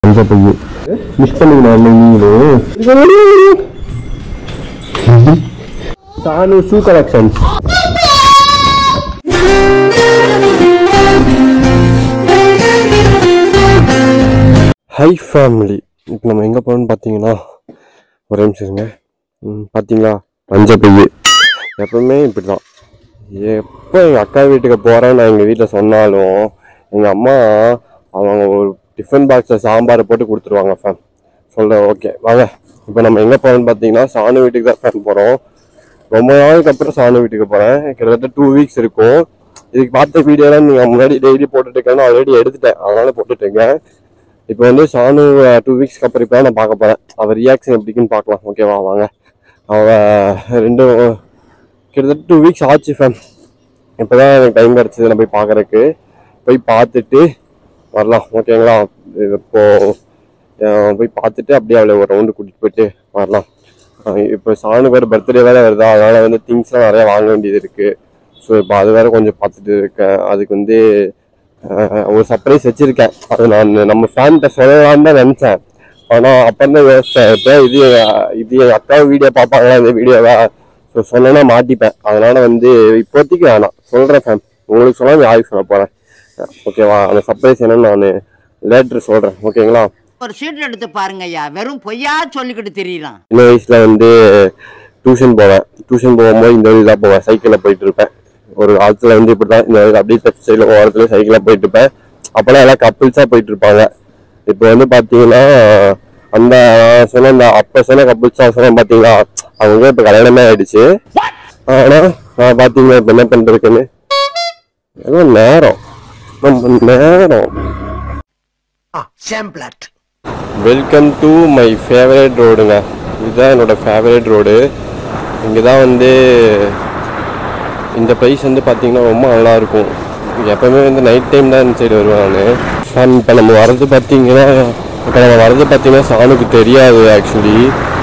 மஞ்சள் பையு மிஸ் பண்ணிக்கலாம் நீங்களும் Sanu shoe collections hi family இப்போ நம்ம எங்கே போகணும்னு பார்த்தீங்கன்னா ஒரே நிமிஷம் இருங்க ம், பார்த்தீங்களா மஞ்சள் பையு எப்பவுமே இப்படி தான் எப்போ எங்கள் அக்கா வீட்டுக்கு போகிறேன்னு நான் எங்கள் வீட்டில் சொன்னாலும் எங்கள் அம்மா அவங்க ஒரு டிஃபன் பாக்ஸில் சாம்பாரை போட்டு கொடுத்துருவாங்க ஃபேன் சொல்ல ஓகே வாங்க இப்போ நம்ம எங்கே போகிறோம்னு பார்த்தீங்கன்னா சாணு வீட்டுக்கு தான் ஃபேன் போகிறோம் ரொம்ப நாளுக்கு அப்புறம் சாணு வீட்டுக்கு போகிறேன் கிட்டத்தட்ட டூ வீக்ஸ் இருக்கும் இதுக்கு பார்த்த வீடியோலாம் நீங்கள் முன்னாடி டெய்லி போட்டுட்டு இருக்கேன்னு ஆல்ரெடி எடுத்துட்டேன் அதனால போட்டுட்டு இருக்கேன் இப்போ வந்து சானு டூ வீக்ஸ்க்கு அப்புறம் இப்போ நான் பார்க்க போகிறேன் அவள் ரியாக்ஷன் எப்படிக்குன்னு பார்க்கலாம் ஓகேவா வாங்க அவள் ரெண்டு கிட்டத்தட்ட டூ வீக்ஸ் ஆச்சு ஃபேன் இப்போ தான் எனக்கு டைம் கிடச்சிது நான் போய் பார்க்கறதுக்கு போய் பார்த்துட்டு வரலாம் ஓகேங்களா இது இப்போ அஹ், போய் பார்த்துட்டு அப்படியே அவளை ஒரு ரவுண்டு கூட்டிகிட்டு போயிட்டு வரலாம் அஹ், இப்போ சானு வேறு பர்த்டே வேறு வருதா அதனால் வந்து திங்ஸ்லாம் நிறையா வாங்க வேண்டியது இருக்குது ஸோ இப்போ அது வேறு கொஞ்சம் பார்த்துட்டு இருக்கேன் அதுக்கு வந்து அஹ், ஒரு சர்ப்ரைஸ் வச்சுருக்கேன் அது நான் நம்ம ஃபேன்கிட்ட சொல்லலாம்னு தான் நினச்சேன் ஆனால் அப்போ தான் யோசிச்சேன் இப்போ இது இது என் அக்கா வீடியோ பார்ப்பாங்களா இந்த வீடியோவா ஸோ சொன்னேன்னா மாட்டிப்பேன் அதனால வந்து இப்போதைக்கு வேணாம் சொல்கிறேன் ஃபேன் உங்களுக்கு சொல்லாமல் யாருக்கு சொல்ல போகிறேன் ஓகேவா அந்த சர்ப்ரைஸ் என்னன்னு நான் லேட்டர் சொல்கிறேன் ஓகேங்களா ஒரு சீட் எடுத்து பாருங்க ஐயா வெறும் பொய்யா சொல்லிக்கிட்டு தெரியலாம் சின்ன வயசுல வந்து டியூஷன் போவேன் டியூஷன் போகும்போது இந்த வழி தான் போவேன் சைக்கிளில் போயிட்டு இருப்பேன் ஒரு காலத்துல வந்து இப்படி தான் இந்த வழி அப்படியே லெஃப்ட் சைடில் ஓரத்துல சைக்கிளில் போயிட்டு இருப்பேன் அப்போல்லாம் எல்லாம் கப்பிள்ஸாக போயிட்டு இருப்பாங்க இப்போ வந்து பார்த்தீங்கன்னா அந்த நான் சொன்ன அந்த அப்போ சொன்ன கப்பிள்ஸாக சொன்ன பார்த்தீங்களா அவங்க இப்போ கல்யாணமே ஆயிடுச்சு ஆனால் நான் பார்த்தீங்கன்னா இப்போ என்ன பண்ணிருக்கேன்னு ஏதோ நேரம் நம்ம நேரம் வெல்கம் டு மை ஃபேவரட் ரோடுங்க இதுதான் என்னோட ஃபேவரட் ரோடு இங்கே தான் வந்து இந்த ப்ரைஸ் வந்து பார்த்தீங்கன்னா ரொம்ப நல்லா இருக்கும் எப்பவுமே வந்து நைட் டைம் தான் இந்த சைடு வருவேன் நான் இப்போ நம்ம வர்றது பார்த்தீங்கன்னா இப்போ நம்ம வர்றது பார்த்தீங்கன்னா சாணுக்கு தெரியாது ஆக்சுவலி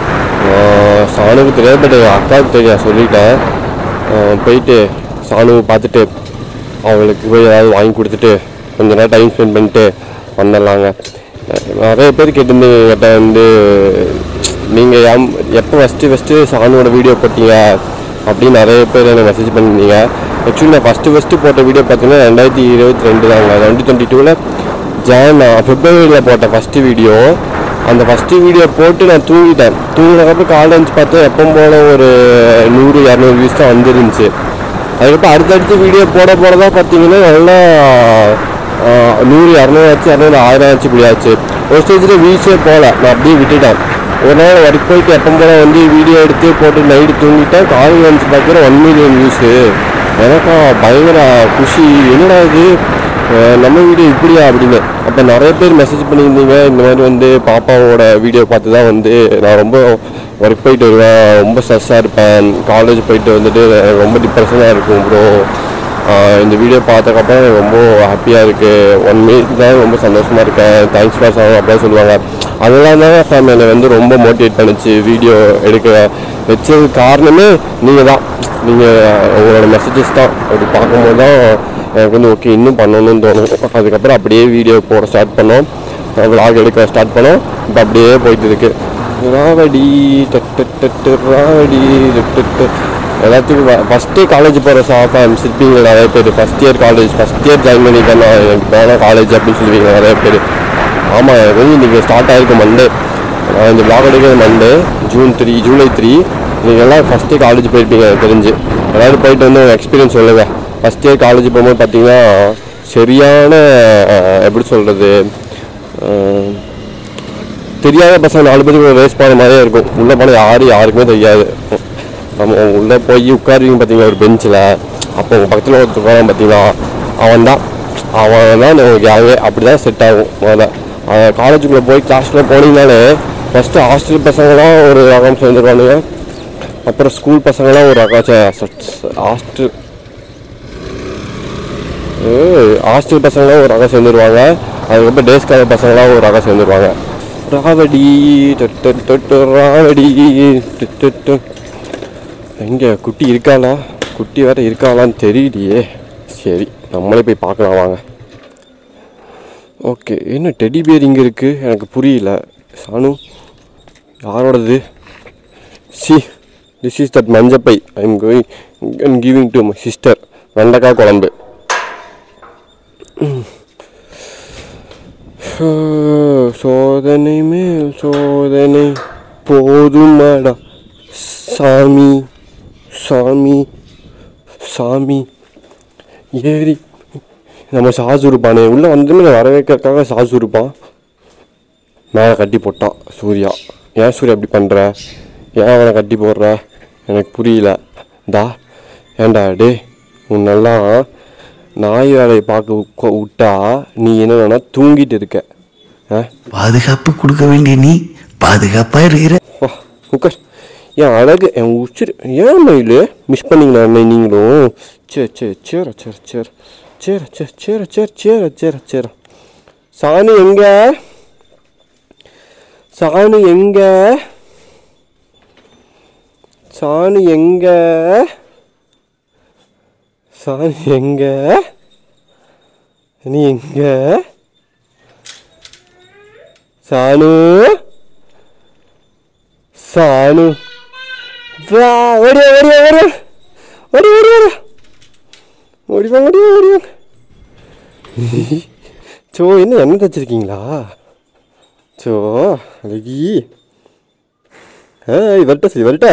சாணுக்கு தெரியாது பட் எங்கள் அக்காவுக்கு தெரியாது சொல்லிட்டேன் ஆஹ் போயிட்டு சாணுவை பார்த்துட்டு அவங்களுக்கு போய் ஏதாவது வாங்கி கொடுத்துட்டு கொஞ்ச நேரம் டைம் ஸ்பெண்ட் பண்ணிட்டு வந்துடலாங்க நிறைய பேர் கேட்டிருந்தீங்க என்கிட்ட வந்து நீங்கள் எம் எப்போ ஃபஸ்ட்டு ஃபஸ்ட்டு சாணுவோட வீடியோ போட்டீங்க அப்படின்னு நிறைய பேர் எனக்கு மெசேஜ் பண்ணியிருந்தீங்க ஆக்சுவலி நான் ஃபஸ்ட்டு ஃபஸ்ட்டு போட்ட வீடியோ பார்த்தீங்கன்னா ரெண்டாயிரத்தி இருபத்தி ரெண்டு தாங்க டுவெண்ட்டி டுவெண்ட்டி டூவில் ஜான் பிப்ரவரியில் போட்ட ஃபஸ்ட்டு வீடியோ அந்த ஃபஸ்ட்டு வீடியோ போட்டு நான் தூங்கிட்டேன் தூங்கினதுக்கப்புறம் காலையில் இருந்துச்சு பார்த்தா எப்போ போல ஒரு நூறு இரநூறு வியூஸ் தான் வந்துருந்துச்சு அதுக்கப்புறம் அடுத்தடுத்து வீடியோ போட போட தான் பார்த்தீங்கன்னா நல்லா ஆஹ், நூறு இரநூறு ஆச்சு இரநூறு ஆயிரம் ஆச்சு இப்படி ஆச்சு ஒரு ஸ்டேஜில் வியூஸே போகல நான் அப்படியே விட்டுட்டேன் ஒரு நாள் ஒர்க் போயிட்டு எப்போ போல வந்து வீடியோ எடுத்து போட்டு நைட்டு தூங்கிட்டேன் காலையில் வந்து பார்க்குற ஒன் மில்லியன் வியூஸு எனக்கா பயங்கர குஷி என்னடா இது அஹ் நம்ம வீடியோ இப்படியா அப்படின்னு அப்போ நிறைய பேர் மெசேஜ் பண்ணியிருந்தீங்க இந்த மாதிரி வந்து பாப்பாவோட வீடியோ பார்த்து தான் வந்து நான் ரொம்ப ஒர்க் போயிட்டு வருவேன் ரொம்ப ஸ்ட்ரெஸ்ஸாக இருப்பேன் காலேஜ் போயிட்டு வந்துட்டு எனக்கு ரொம்ப டிப்ரெஷனாக இருக்கும் ப்ரோ இந்த வீடியோ பார்த்ததுக்கப்புறம் எனக்கு ரொம்ப ஹாப்பியாக இருக்குது ஒன் மினிட் தான் ரொம்ப சந்தோஷமாக இருக்கேன் தேங்க்ஸ் ஃபார் சாங் அப்படிலாம் சொல்லுவாங்க அதெல்லாம் தான் ஃபேம் என்னை வந்து ரொம்ப மோட்டிவேட் பண்ணுச்சு வீடியோ எடுக்க வச்சது காரணமே நீங்கள் தான் நீங்கள் உங்களோட மெசேஜஸ் தான் அப்படி பார்க்கும்போது தான் எனக்கு வந்து ஓகே இன்னும் பண்ணணும்னு தோணும் அதுக்கப்புறம் அப்படியே வீடியோ போட ஸ்டார்ட் பண்ணோம் விளாக் எடுக்க ஸ்டார்ட் பண்ணோம் இப்போ அப்படியே போயிட்டு இருக்கு ராவடி டட்டு டட்டு ராவடி டட்டு டட்டு. எல்லாத்துக்கும் ஃபஸ்ட்டே காலேஜ் போகிற சாஃபாம் சிற்பிங்க நிறைய பேர் first year college first year join பண்ணிட்டேன் நான் எனக்கு வேணாம் காலேஜ் அப்படின்னு சொல்லுவீங்க நிறைய பேர் ஆமாம் எனக்கு வந்து இன்றைக்கி ஸ்டார்ட் ஆகிருக்கு மண்டே நான் இந்த vlog எடுக்கிறது Monday June three July three நீங்கள் எல்லாம் ஃபஸ்ட்டு காலேஜ் போயிருப்பீங்க எனக்கு தெரிஞ்சு எல்லாரும் போயிட்டு வந்து எக்ஸ்பீரியன்ஸ் சொல்லுங்கள் ஃபஸ்ட் இயர் காலேஜ் போகும்போது பார்த்தீங்கன்னா சரியான அஹ், எப்படி சொல்கிறது தெரியாத பசங்க நாலு பேருக்கு ரேஸ் போகிற மாதிரியே இருக்கும் உள்ளே போனால் யாரும் யாருக்குமே தெரியாது நம்ம உள்ளே போய் உட்காருவீங்க பார்த்தீங்களா ஒரு பெஞ்சில் அப்போ உங்கள் பக்கத்தில் ஒருத்தர் போகிறான் பார்த்தீங்களா அவன் தான் அவன் தான் உங்களுக்கு யாவே அப்படி தான் செட் ஆகும் முதல்ல காலேஜுக்குள்ளே போய் கிளாஸில் போனீங்கனாலே ஃபஸ்ட்டு ஹாஸ்டல் பசங்களாம் ஒரு ரகம் சேர்ந்துருவானுங்க அப்புறம் ஸ்கூல் பசங்களாம் ஒரு ரகம் ஹாஸ்டல் ஹாஸ்டல் பசங்களாம் ஒரு ரகம் சேர்ந்துருவாங்க அதுக்கப்புறம் டேஸ் காலர் பசங்களாம் ஒரு ரகம் சேர்ந்துருவாங்க ராவடி தொட்டு தொட்டு ராவடி தொட்டு எங்கே குட்டி இருக்காளா குட்டி வேற இருக்காளான்னு தெரியலையே சரி நம்மளே போய் பார்க்கலாம் வாங்க ஓகே என்ன டெடி பியர் இங்கே இருக்குது எனக்கு புரியல சானு யாரோடது see this is that manjappai I am going and giving to my sister vendakkai kuzhambu ம். ஓ, சோதனை மேல் சோதனை போதுமாடா சாமி சாமி சாமி ஏறி நம்ம சாசு இருப்பானே உள்ளே வந்ததுமே நான் வரவேற்கிறதுக்காக சாசு இருப்பான் மேலே கட்டி போட்டான் சூர்யா ஏன் சூர்யா இப்படி பண்ணுற ஏன் அவனை கட்டி போடுற எனக்கு புரியல தா ஏன்டா டே உன்னெல்லாம் நாய் வேலையை பார்க்க உக்க- விட்டா நீ என்னன்னா தூங்கிட்டு இருக்க ஆ பாதுகாப்பு கொடுக்க வேண்டிய நீ பாதுகாப்பா இருக்கிற வா உட்கார் என் அழகு என் உச்சிரு ஏன் மயில் மிஸ் பண்ணீங்களா அன்னை நீங்களும் சரி சரி சேர சேர சேர சேர சேர சேர சேர சேர சேர சேர சாணி எங்க சாணி எங்க சாணி எங்க சாணி எங்க நீ எங்க சாணு சாணு வா ஓடி ஓடி ஓடி ஓடி ஓடி ஓடி ஓடி வாங்க ஓடி ஓடி வாங்க சோ என்ன எண்ணெய் தச்சிருக்கீங்களா சோ அழகி ஏய் வரட்ட சரி வரட்ட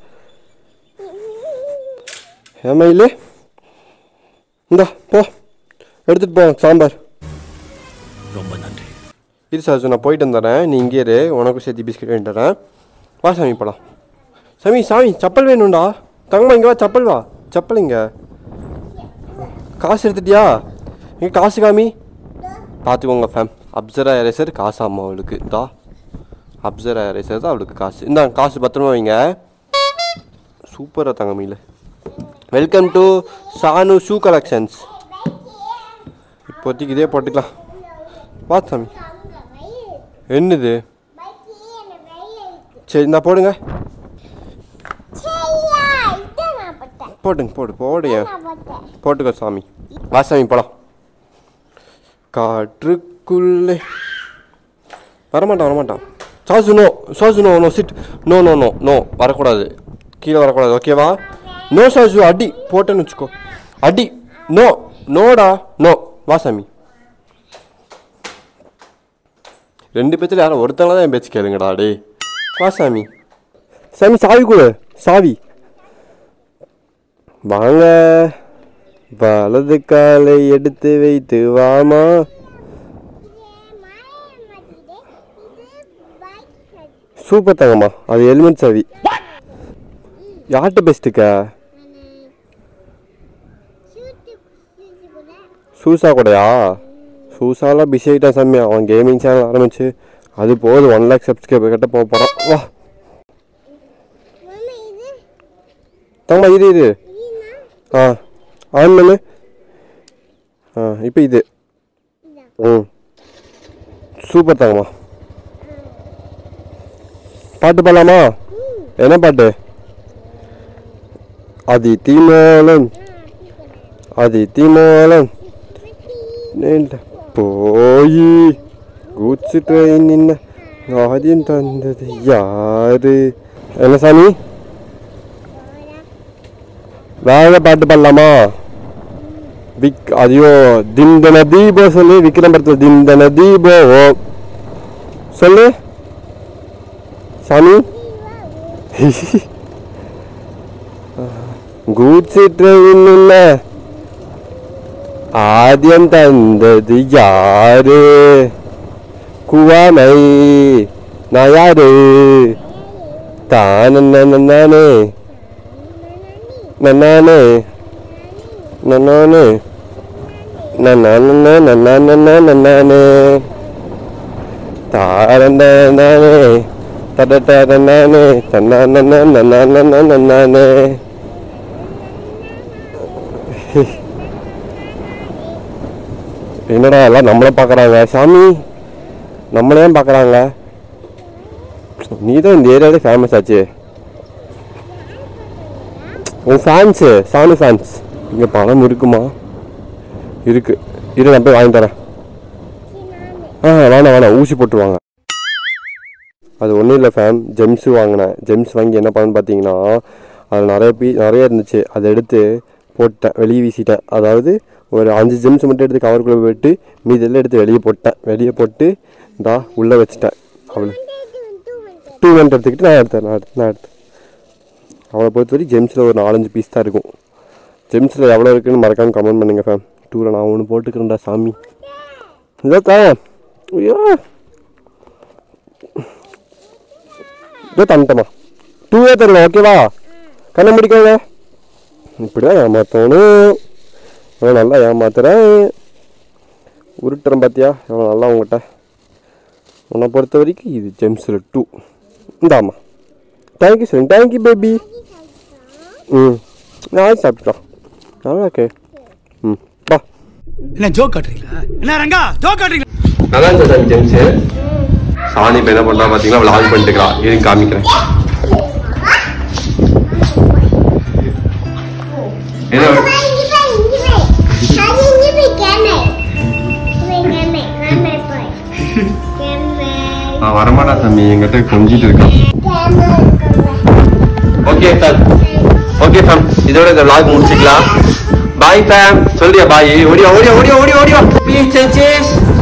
ஏமா இல்லை இந்தா போ எடுத்துட்டு போ சாம்பார் ரொம்ப நன்றி இரு சார் நான் போயிட்டு வந்துடுறேன் நீ இங்கே இரு உனக்கும் சேர்த்து பிஸ்கட் வாங்கிட்டு வரேன் வா சாமி போலாம் சாமி சாமி சப்பல் வேணும்டா தங்கம்மா இங்கே வா சப்பல் வா சப்பல் இங்க காசு எடுத்துட்டியா இங்கே காசு காமி பார்த்துக்கோங்க ஃபேம் அப்சரா எரேசர் காசாம்மா அவளுக்கு தா அப்சரா எரேசர் தான் அவளுக்கு காசு இந்தா காசு பத்திரமா வைங்க சூப்பராக தங்கமியில் welcome to Sanu shoe collections இப்போதைக்கு இதே போட்டுக்கலாம் வா சாமி என்னது சரி இந்தா போடுங்க போட்டுங்க போடு போடுங்க போட்டுக்கோ சாமி வா சாமி போலாம் காற்றுக்குள்ளே வரமாட்டான் வரமாட்டான் Sasu no Sasu no no sit no no no no வரக்கூடாது கீழே வரக்கூடாது ஓகேவா நோ சாசு அடி போட்டேன்னு வச்சுக்கோ அடி நோ நோடா நோ வா சாமி ரெண்டு பேத்துல யாரும் ஒருத்தவங்க தான் என் பேச்சு கேளுங்கடா டேய் வா சாமி சாமி சாவி கொடு சாவி வாங்க வலது காலை எடுத்து வைத்து வாமா சூப்பர் தங்கம்மா அது ஹெல்மெட் சாவி யார்கிட்ட பேசிட்டுக்க சூசா கூடயா சூசாலாம் பிஸி ஆகிட்டான் சாமி அவன் கேமிங் சேனல் ஆரம்பிச்சு அது போதும் ஒன் லேக் சப்ஸ்கிரைபர் கிட்ட போக போகிறான் வா தங்கம்மா இது இது ஆ ஆன் பண்ணு ஆ இப்போ இது ம் சூப்பர் தங்கம்மா பாட்டு பாடலாமா என்ன பாட்டு அதி தீமோலம் அதி தீமோலம் நீண்ட போய் கூச்சு ட்ரெயின் நின்ன ஆதியம் தந்தது யாரு என்ன சாமி வேற பாட்டு பாடலாமா விக் ஐயோ திந்தன தீபோ சொல்லு விக்ரம் படத்தில் திந்தன தீபோ சொல்லு சாமி கூச்சு ட்ரெயின் நின்ன ஆദ്യം தந்தது யாரு குவாமை நான் யாரு தானே நன்னானே நன்னானே நன்னானே நன்னானே நன்னானே நன்னானே தாரந்தானே தடதரனானே தன்னானே நன்னானே நன்னானே என்னடா எல்லாம் நம்மளை பார்க்குறாங்க சாமி நம்மளே பார்க்குறாங்க நீ தான் இந்த ஏரியாவிலே ஃபேமஸ் ஆச்சு உன் ஃபேன்ஸு சானு ஃபேன்ஸ் இங்கே பணம் இருக்குமா இருக்கு இரு நான் போய் வாங்கி தரேன் ஆ வேணாம் வேணாம் ஊசி போட்டுருவாங்க அது ஒன்றும் இல்லை ஃபேம் ஜெம்ஸ் வாங்கினேன் ஜெம்ஸ் வாங்கி என்ன பண்ணேன்னு பார்த்தீங்கன்னா அது நிறைய பீ நிறைய இருந்துச்சு அதை எடுத்து போட்டேன் வெளியே வீசிட்டேன் அதாவது ஒரு அஞ்சு ஜெம்ஸ் மட்டும் எடுத்து கவருக்குள்ளே போட்டு மீதெல்லாம் எடுத்து வெளியே போட்டேன் வெளியே போட்டு இந்தா உள்ளே வச்சுட்டேன் அவ்வளோ டூ ஹண்ட்ரட் எடுத்துக்கிட்டு நான் எடுத்தேன் நான் எடுத்தேன் நான் எடுத்தேன் அவளை பொறுத்த வரைக்கும் ஜெம்ஸில் ஒரு நாலஞ்சு பீஸ் தான் இருக்கும் ஜெம்ஸில் எவ்வளோ இருக்குன்னு மறக்காமல் கமெண்ட் பண்ணுங்கள் ஃபேம் டூவில் நான் ஒன்று போட்டுக்கிறேன்டா சாமி இதாத்தா ஐயோ இதோ தந்துட்டமா டூவே தரல ஓகேவா கண்ணை முடிக்கங்க இப்படிதான் ஏமாத்தணும் இவன் நல்லா ஏமாத்துறேன் உருட்டுறேன் பார்த்தியா இவன் நல்லா உங்கள்கிட்ட உன்னை பொறுத்த வரைக்கும் இது ஜெம்ஸில் டூ இந்தாம்மா தேங்க்யூ சார் தேங்க்யூ பேபி ம் நான் சாப்பிட்டோம் நல்லா ஓகே ம் பா என்ன ஜோக் காட்டுறீங்களா என்ன ரங்கா ஜோக் காட்டுறீங்களா நல்லா இருந்துச்சு சார் ஜெம்ஸு சாணி இப்போ என்ன பண்ணுறா பார்த்தீங்கன்னா விளாக் பண்ணிட்டு இருக்கா இருங்க காமிக்கிறேன் என்ன நான் வரமாட்டா சாமி எங்கிட்ட கொஞ்சிட்டு இருக்கான் ஓகே சார் ஓகே ஃபேம் இதோட இந்த vlog முடிச்சுக்கலாம் பாய் ஃபேம் சொல்றியா பாய் ஓடியா ஓடியா ஓடியா ஓடியா ஓடியா ப்ளீஸ் சேஞ்ச்